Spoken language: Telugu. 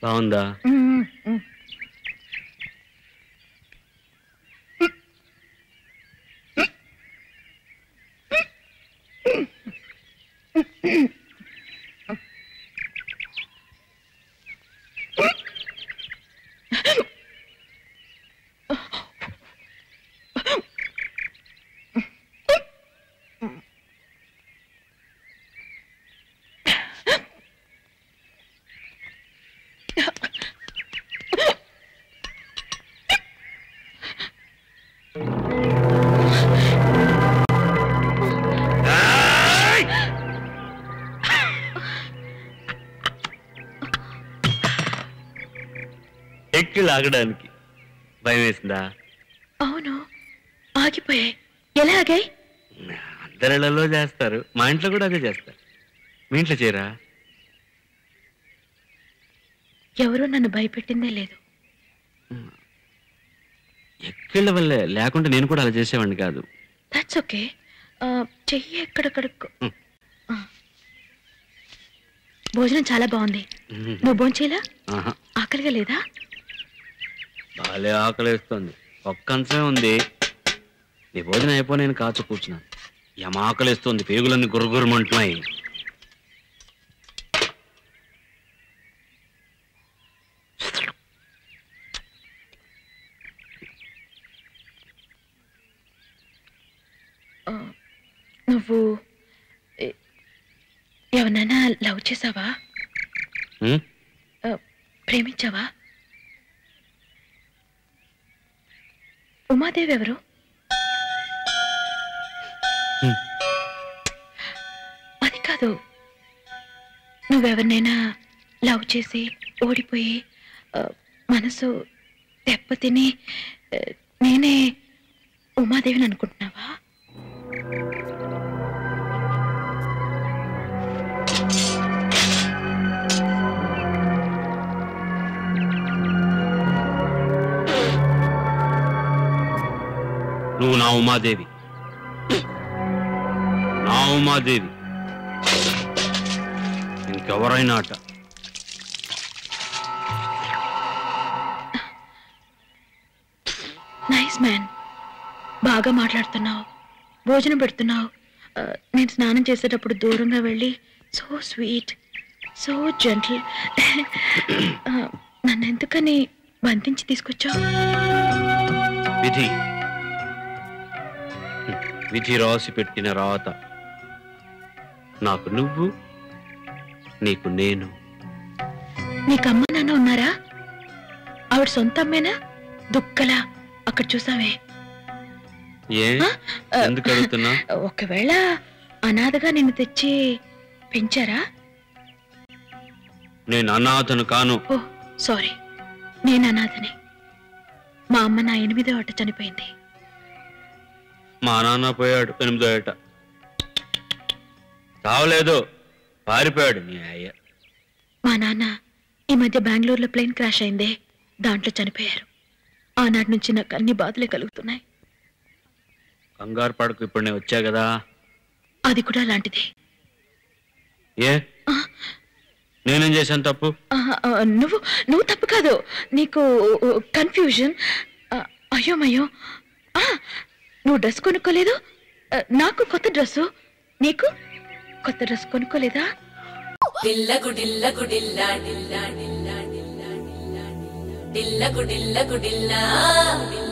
బాగుందా మ్మ్, మ్మ్. ఎక్కి లాగడానికి భయం వేసిందా అవును ఆగిపోయాయి ఎలా ఆగాయి అందరిళ్లలో చేస్తారు మా ఇంట్లో కూడా అదే చేస్తారు మీ ఇంట్లో చేయరా ఎవరూ నన్ను భయపెట్టిందే లేదు ఎక్కిళ్ళ వల్లే లేకుంటే నేను కూడా అలా చేసేవాడిని కాదు దట్స్ ఓకే చెయ్యి ఎక్కడెక్కడికో మ్మ్. ఆ. భోజనం చాలా బాగుంది మ్మ్. నువ్వు భోంచేలా ఆహా ఆకలిగా లేదా బాలే ఆకలేస్తుంది ఒక్క అంశమే ఉంది నీ భోజనం అయిపో నేను కాచు కూర్చున్నాను యమ ఆకలిస్తుంది పేగులన్నీ గురుగురుమంటున్నాయి ఆ, నువ్వు ఎ- ఎవరినైనా లవ్ చేసావా ఉమ్? ఆ, ప్రేమించావా ఉమాదేవి ఎవరు హ్మ్. అది కాదు నువ్వెవరినైనా లవ్ చేసి ఓడిపోయి ఆ, మనసు దెబ్బతిని ఆ, నేనే ఉమాదేవిని అనుకుంటున్నావా నువ్వు నా ఉమాదేవి నా ఉమాదేవి ఇంకెవరైనా అట నైస్ మ్యాన్ బాగా మాట్లాడుతున్నావు భోజనం పెడుతున్నావు ఆ, నేను స్నానం చేసేటప్పుడు దూరంగా వెళ్ళి సో స్వీట్ సో జెంటల్ నన్ను ఎందుకని బంధించి తీసుకొచ్చావు విధి విధి రాసి పెట్టిన రాత నాకు నువ్వు నీకు నేను నీకు అమ్మ నాన్న ఉన్నారా ఆవిడ సొంత అమ్మేనా దుక్కలా అక్కడ చూసావే ఏ ఆ, ఆ, ఎందుకు అడుగుతున్నా ఒకవేళ అనాథగా నిన్ను తెచ్చి పెంచారా నేను అనాథను కాను ఓ సారీ నేను అనాథని మా అమ్మ నా ఎనిమిదో ఆట చనిపోయింది మా నాన్న పోయాడు ఎనిమిదో ఏట చావలేదు పారిపోయాడు నీ అయ్య మా నాన్న ఈ మధ్య బెంగళూరులో ప్లేన్ క్రాష్ అయిందే దాంట్లో చనిపోయారు ఆనాటి నుంచి నాకు అన్ని బాధలే కలుగుతున్నాయి కంగారు పడకు ఇప్పుడు నేను వచ్చా కదా అది కూడా అలాంటిదే ఏ నేనేం చేశాను తప్పు ఆ, ఆ, నువ్వు నువ్వు తప్పు కాదు నీకు కన్ఫ్యూజన్ అయ్యోమయ్యో ఆ, నువ్వు డ్రెస్ కొనుక్కోలేదు ఆ, నాకు కొత్త డ్రెస్సు నీకు కొత్త డ్రెస్ కొనుక్కోలేదా డిల్లకు డిల్లకు డిల్లా డిల్లా డిల్లా డిల్లా డిల్లా డిల్లా డిల్లకు డిల్లకు డిల్లా